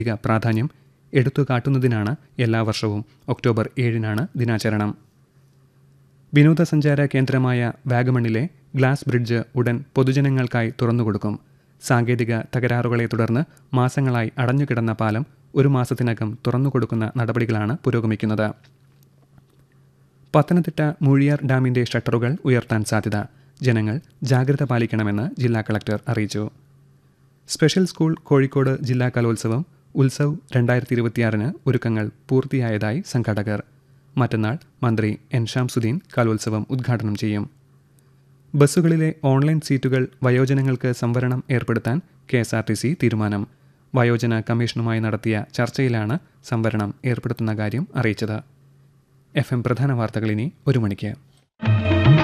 സാംസ്കാരിക പ്രാധാന്യം എടുത്തുകാട്ടുന്നതിനാണ് എല്ലാ വർഷവും ഒക്ടോബർ ഏഴിനാണ് ദിനാചരണം വിനോദസഞ്ചാര കേന്ദ്രമായ വാഗമണിലെ ഗ്ലാസ് ബ്രിഡ്ജ് ഉടൻ പൊതുജനങ്ങൾക്കായി തുറന്നുകൊടുക്കും സാങ്കേതിക തകരാറുകളെ തുടർന്ന് മാസങ്ങളായി അടഞ്ഞുകിടന്ന പാലം ഒരു മാസത്തിനകം തുറന്നുകൊടുക്കുന്ന നടപടികളാണ് പുരോഗമിക്കുന്നത് പത്തനംതിട്ട മൂഴിയാർ ഡാമിന്റെ ഷട്ടറുകൾ ഉയർത്താൻ സാധ്യത ജനങ്ങൾ ജാഗ്രത പാലിക്കണമെന്ന് ജില്ലാ കളക്ടർ അറിയിച്ചു സ്പെഷ്യൽ സ്കൂൾ കോഴിക്കോട് ജില്ലാ കലോത്സവം ഉത്സവ് രണ്ടായിരത്തി ഇരുപത്തിയാറിന് ഒരുക്കങ്ങൾ പൂർത്തിയായതായി സംഘാടകർ മറ്റന്നാൾ മന്ത്രി എൻ ഷാംസുദ്ദീൻ കലോത്സവം ഉദ്ഘാടനം ചെയ്യും ബസ്സുകളിലെ ഓൺലൈൻ സീറ്റുകൾ വയോജനങ്ങൾക്ക് സംവരണം ഏർപ്പെടുത്താൻ K S R T C തീരുമാനം വയോജന കമ്മീഷനുമായി നടത്തിയ ചർച്ചയിലാണ് സംവരണം ഏർപ്പെടുത്തുന്ന കാര്യം അറിയിച്ചത് എഫ് എം പ്രധാന വാർത്തകൾ ഇനി ഒരു മണിക്ക്